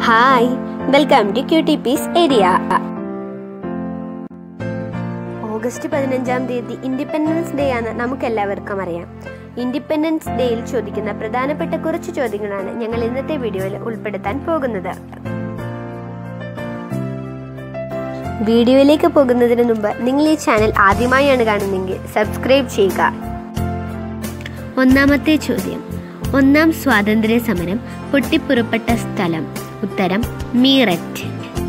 hi welcome to cutie piece area August പതിനഞ്ചാം തീയതി independence day ആണ് നമുക്ക് എല്ലാവർക്കും അറിയാം ഇൻഡിപെൻഡൻസ് ഡേയിൽ ചോദിക്കുന്ന പ്രധാനപ്പെട്ട കുറച്ച് ചോദ്യങ്ങളാണ് ഞങ്ങൾ ഇന്നത്തെ വീഡിയോയിൽ ഉൾപ്പെടുത്താൻ പോകുന്നത് വീഡിയോയിലേക്ക് പോകുന്നതിന് മുമ്പ് നിങ്ങൾ ഈ ചാനൽ ആദ്യമായാണ് കാണുന്നതെങ്കിൽ സബ്സ്ക്രൈബ് ചെയ്യുക ഒന്നാമത്തെ ചോദ്യം ഒന്നാം സ്വാതന്ത്ര്യ സമരം പൊട്ടിപ്പുറപ്പെട്ട സ്ഥലം ഉത്തരം മീററ്റ്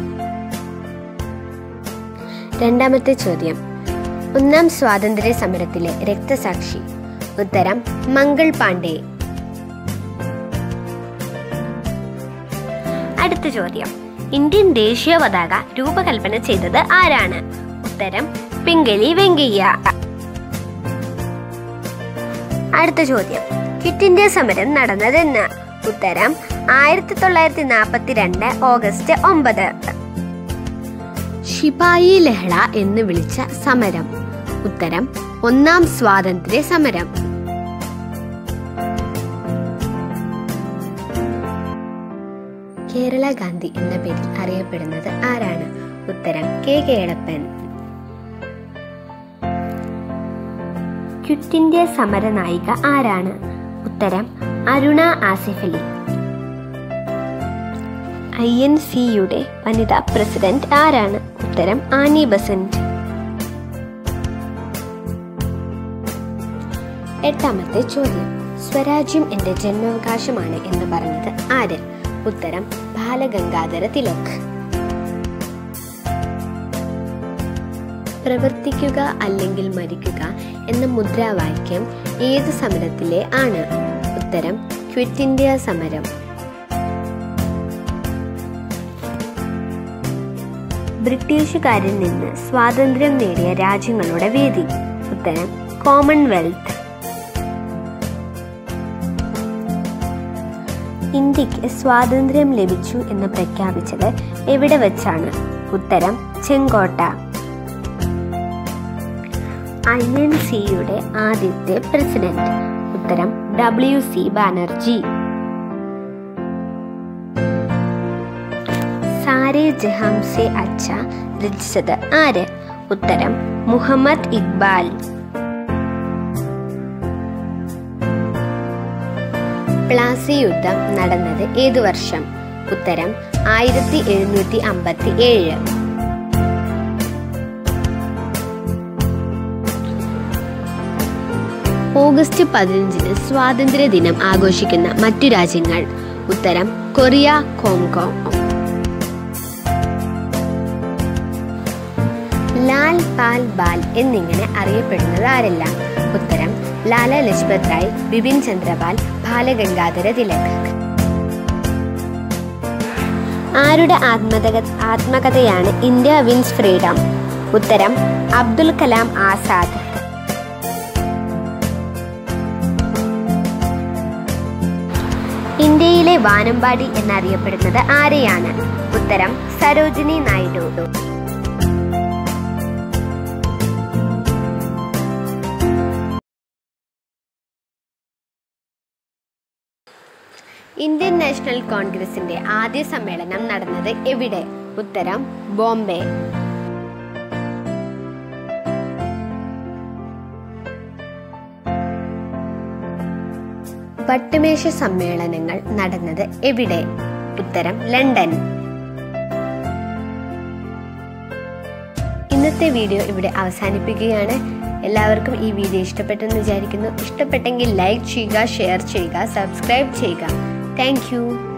രണ്ടാമത്തെ ചോദ്യം ഒന്നാം സ്വാതന്ത്ര്യ സമരത്തിലെ രക്തസാക്ഷി ഉത്തരം മംഗൾ പാണ്ഡെ അടുത്ത ചോദ്യം ഇന്ത്യൻ ദേശീയ പതാക രൂപകൽപ്പന ചെയ്തത് ആരാണ് ഉത്തരം പിംഗലി വെങ്കയ്യ അടുത്ത ചോദ്യം ക്വിറ്റ് ഇന്ത്യ സമരം നടന്നതെന്ന് ഉത്തരം ആയിരത്തി തൊള്ളായിരത്തി നാൽപ്പത്തി രണ്ട് ഓഗസ്റ്റ് ഒമ്പത് ശിപായി ലഹള എന്ന് വിളിച്ച സമരം ഉത്തരം ഒന്നാം സ്വാതന്ത്ര്യ സമരം കേരള ഗാന്ധി എന്ന പേരിൽ അറിയപ്പെടുന്നത് ആരാണ് ഉത്തരം കെ കേളപ്പൻ ക്വിറ്റ് ഇന്ത്യ സമര നായിക ആരാണ് ഉത്തരം അരുണ ആസിഫ് അലി ഐ എൻ സിയുടെ വനിതാ പ്രസിഡന്റ് ആരാണ് ഉത്തരം ആനി ബസന്റ് എട്ടാമത്തെ ചോദ്യം സ്വരാജ്യം എന്റെ ജന്മാവകാശമാണ് എന്ന് പറഞ്ഞത് ആര് ഉത്തരം ബാലഗംഗാധര തിലക് പ്രവർത്തിക്കുക അല്ലെങ്കിൽ മരിക്കുക എന്ന മുദ്രാവാക്യം ഏത് സമരത്തിലെ ആണ് ഉത്തരം ക്വിറ്റ് ഇന്ത്യ സമരം ബ്രിട്ടീഷുകാരിൽ നിന്ന് സ്വാതന്ത്ര്യം നേടിയ രാജ്യങ്ങളുടെ വേദി ഉത്തരം കോമൺവെൽത്ത് ഇന്ത്യക്ക് സ്വാതന്ത്ര്യം ലഭിച്ചു എന്ന് പ്രഖ്യാപിച്ചത് എവിടെ വെച്ചാണ് ഉത്തരം ചെങ്കോട്ട ഐ എൻ സിയുടെ ആദ്യത്തെ പ്രസിഡന്റ് ഉത്തരം ഡബ്ല്യു സി ബാനർജി സാരേ ജഹാം സെ അച്ഛ രചിച്ചത് ആര് ഉത്തരം മുഹമ്മദ് ഇക്ബാൽ പ്ലാസി യുദ്ധം നടന്നത് ഏതു വർഷം ഉത്തരം ആയിരത്തി എഴുന്നൂറ്റി അമ്പത്തി ഏഴ് ഓഗസ്റ്റ് പതിനഞ്ചിന് സ്വാതന്ത്ര്യ ദിനം ആഘോഷിക്കുന്ന മറ്റു രാജ്യങ്ങൾ ഉത്തരം കൊറിയ ഹോങ്കോങ് ലാൽ പാൽ ബാൽ എന്നിങ്ങനെ അറിയപ്പെടുന്നത് ആരെല്ലാം ഉത്തരം ലാല ലജ്പത് റായ് ബിപിൻ ചന്ദ്രപാൽ ബാലഗംഗാധര തിലക് ആരുടെ ആത്മകഥ ആത്മകഥയാണ് ഇന്ത്യ വിൻസ് ഫ്രീഡം ഉത്തരം അബ്ദുൽ കലാം ആസാദ് ഇന്ത്യയിലെ വാനമ്പാടി എന്നറിയപ്പെടുന്നത് ആരെയാണ് ഉത്തരം സരോജിനി നായിഡു ഇന്ത്യൻ നാഷണൽ കോൺഗ്രസിന്റെ ആദ്യ സമ്മേളനം നടന്നത് എവിടെ ഉത്തരം ബോംബെ വട്ടുമേശ സമ്മേളനങ്ങൾ നടന്നത് എവിടെ ഉത്തരം ലണ്ടൻ ഇന്നത്തെ വീഡിയോ ഇവിടെ അവസാനിപ്പിക്കുകയാണ് എല്ലാവർക്കും ഈ വീഡിയോ ഇഷ്ടപ്പെട്ടെന്ന് വിചാരിക്കുന്നു ഇഷ്ടപ്പെട്ടെങ്കിൽ ലൈക്ക് ചെയ്യുക ഷെയർ ചെയ്യുക സബ്സ്ക്രൈബ് ചെയ്യുക താങ്ക്